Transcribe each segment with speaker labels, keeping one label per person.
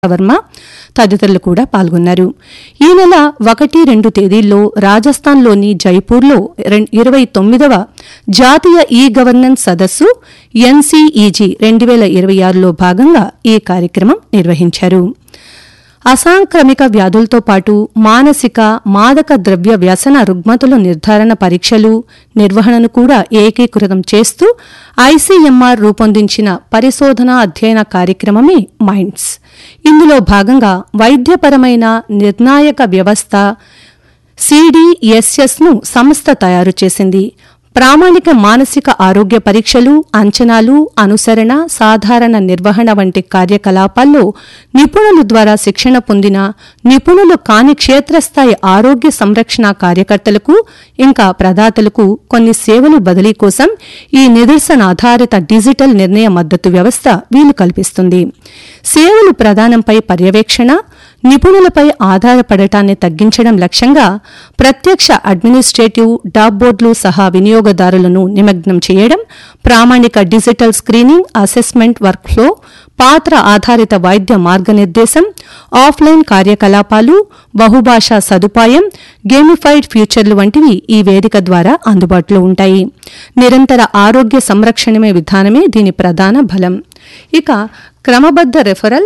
Speaker 1: వర్మ తదితరులు కూడా పాల్గొన్నారు ఈ నెల ఒకటి రెండు తేదీల్లో రాజస్థాన్లోని జైపూర్లో రెం- ఇరవై తొమ్మిదవ జాతీయ ఈ గవర్నెన్స్ సదస్సు ఎన్సీఈజీ రెండు వేల ఇరవై ఆరులో భాగంగా ఈ కార్యక్రమం నిర్వహించారు అసాంక్రమిక వ్యాధులతో పాటు మానసిక మాదక ద్రవ్య వ్యసన రుగ్మతుల నిర్ధారణ పరీక్షలు నిర్వహణను కూడా ఏకీకృతం చేస్తూ ఐసీఎంఆర్ రూపొందించిన పరిశోధన అధ్యయన కార్యక్రమమే మైండ్స్ ఇందులో భాగంగా వైద్యపరమైన నిర్ణాయక వ్యవస్థ సిడిఎస్ఎస్ ను సంస్థ తయారు చేసింది ప్రామాణిక మానసిక ఆరోగ్య పరీక్షలు అంచనాలు అనుసరణ సాధారణ నిర్వహణ వంటి కార్యకలాపాల్లో నిపుణుల ద్వారా శిక్షణ పొందిన నిపుణులు కాని క్షేత్రస్థాయి ఆరోగ్య సంరక్షణ కార్యకర్తలకు ఇంకా ప్రదాతలకు కొన్ని సేవలు బదిలీ కోసం ఈ నిదర్శన ఆధారిత డిజిటల్ నిర్ణయ మద్దతు వ్యవస్థ వీలు కల్పిస్తుంది సేవలు ప్రదానంపై పర్యవేక్షణ నిపుణులపై ఆధారపడటాన్ని తగ్గించడం లక్ష్యంగా ప్రత్యక్ష అడ్మినిస్ట్రేటివ్ డాబ్బోర్డులు సహా వినియోగదారులను నిమగ్నం చేయడం ప్రామాణిక డిజిటల్ స్క్రీనింగ్ అసెస్మెంట్ వర్క్ఫ్లో పాత్ర ఆధారిత వైద్య మార్గనిర్దేశం ఆఫ్లైన్ కార్యకలాపాలు బహుభాషా సదుపాయం గేమిఫైడ్ ఫ్యూచర్లు వంటివి ఈ వేదిక ద్వారా అందుబాటులో ఉంటాయి నిరంతర ఆరోగ్య సంరక్షణమే విధానమే దీని ప్రధాన బలం ఇక క్రమబద్ధ రెఫరల్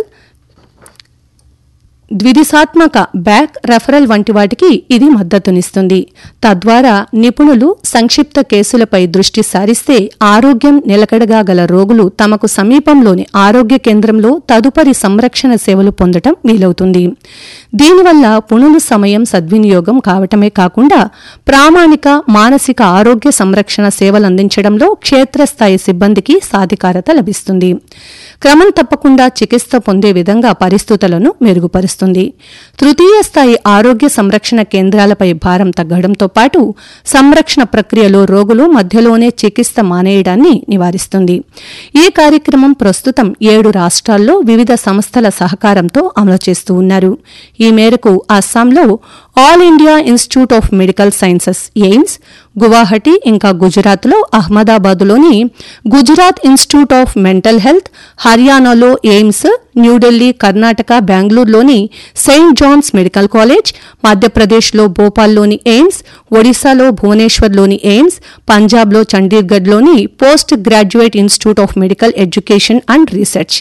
Speaker 1: ద్విదిశాత్మక బ్యాక్ రెఫరల్ వంటి వాటికి ఇది మద్దతునిస్తుంది తద్వారా నిపుణులు సంక్షిప్త కేసులపై దృష్టి సారిస్తే ఆరోగ్యం నిలకడగా గల రోగులు తమకు సమీపంలోని ఆరోగ్య కేంద్రంలో తదుపరి సంరక్షణ సేవలు పొందటం వీలవుతుంది దీనివల్ల పుణులు సమయం సద్వినియోగం కావటమే కాకుండా ప్రామాణిక మానసిక ఆరోగ్య సంరక్షణ సేవలు అందించడంలో క్షేత్రస్థాయి సిబ్బందికి సాధికారత లభిస్తుంది క్రమం తప్పకుండా చికిత్స పొందే విధంగా పరిస్థితులను మెరుగుపరుస్తుంది తృతీయ స్థాయి ఆరోగ్య సంరక్షణ కేంద్రాలపై భారం తగ్గడంతో పాటు సంరక్షణ ప్రక్రియలో రోగులు మధ్యలోనే చికిత్స మానేయడాన్ని నివారిస్తుంది ఈ కార్యక్రమం ప్రస్తుతం ఏడు రాష్ట్రాల్లో వివిధ సంస్థల సహకారంతో అమలు చేస్తూ ఉన్నారు ఈ మేరకు అస్సాంలో all India institute of medical sciences AIIMS Guwahati ఇంకా గుజరాత్లో అహ్మదాబాద్లోని Gujarat institute of mental health హర్యానాలో ఎయిమ్స్ న్యూఢిల్లీ కర్ణాటక బెంగళూరులోని సెయింట్ జాన్స్ మెడికల్ కాలేజ్ మధ్యప్రదేశ్లో భోపాల్లోని ఎయిమ్స్ ఒడిశాలో భువనేశ్వర్లోని ఎయిమ్స్ పంజాబ్లో చండీగఢ్లోని Post Graduate Institute of Medical Education and Research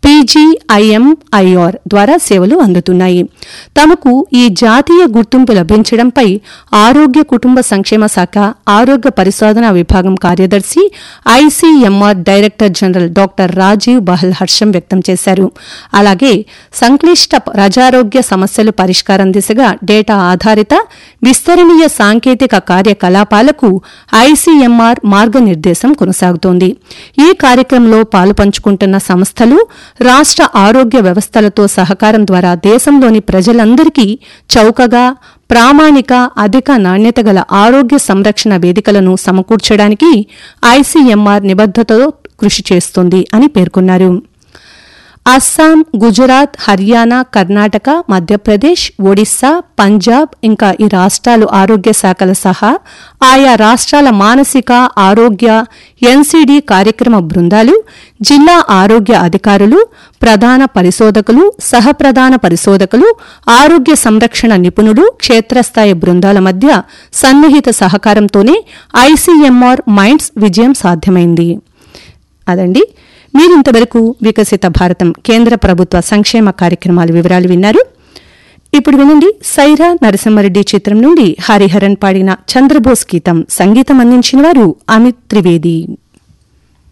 Speaker 1: PGIMER ద్వారా సేవలు అందుతున్నాయి తమకు ఈ జాతీయ గుర్తింపు లభించడంపై ఆరోగ్య కుటుంబ సంక్షేమ శాఖ ఆరోగ్య పరిశోధన విభాగం కార్యదర్శి ICMR director general doctor Rajiv Bahl హర్షం వ్యక్తం చేశారు అలాగే సంక్లిష్ట ప్రజారోగ్య సమస్యలు పరిష్కారం దిశగా డేటా ఆధారిత విస్తరణీయ సాంకేతిక కార్యకలాపాలకు ఐసీఎంఆర్ మార్గనిర్దేశం కొనసాగుతోంది ఈ కార్యక్రమంలో పాలుపంచుకుంటున్న సంస్థలు రాష్ట్ర ఆరోగ్య వ్యవస్థలతో సహకారం ద్వారా దేశంలోని ప్రజలందరికీ చౌకగా ప్రామాణిక అధిక నాణ్యత గల ఆరోగ్య సంరక్షణ వేదికలను సమకూర్చడానికి ఐసీఎంఆర్ నిబద్దతతో కృషి చేస్తోంది అని పేర్కొన్నారు అస్సాం గుజరాత్ హర్యానా కర్ణాటక మధ్యప్రదేశ్ ఒడిశా పంజాబ్ ఇంకా ఈ రాష్ట్రాలు ఆరోగ్య శాఖల సహా ఆయా రాష్ట్రాల మానసిక ఆరోగ్య ఎన్సీడీ కార్యక్రమ బృందాలు జిల్లా ఆరోగ్య అధికారులు ప్రధాన పరిశోధకులు సహప్రధాన పరిశోధకులు ఆరోగ్య సంరక్షణ నిపుణులు క్షేత్రస్థాయి బృందాల మధ్య సన్నిహిత సహకారంతోనే ఐసీఎంఆర్ మైండ్స్ విజయం సాధ్యమైంది అదండి మీరింతవరకు వికసిత భారతం కేంద్ర ప్రభుత్వ సంక్షేమ కార్యక్రమాల వివరాలు విన్నారు ఇప్పుడు వినండి సైరా నరసింహారెడ్డి చిత్రం నుండి హరిహరన్ పాడిన చంద్రబోస్ గీతం సంగీతం అందించిన వారు అమిత్ త్రివేది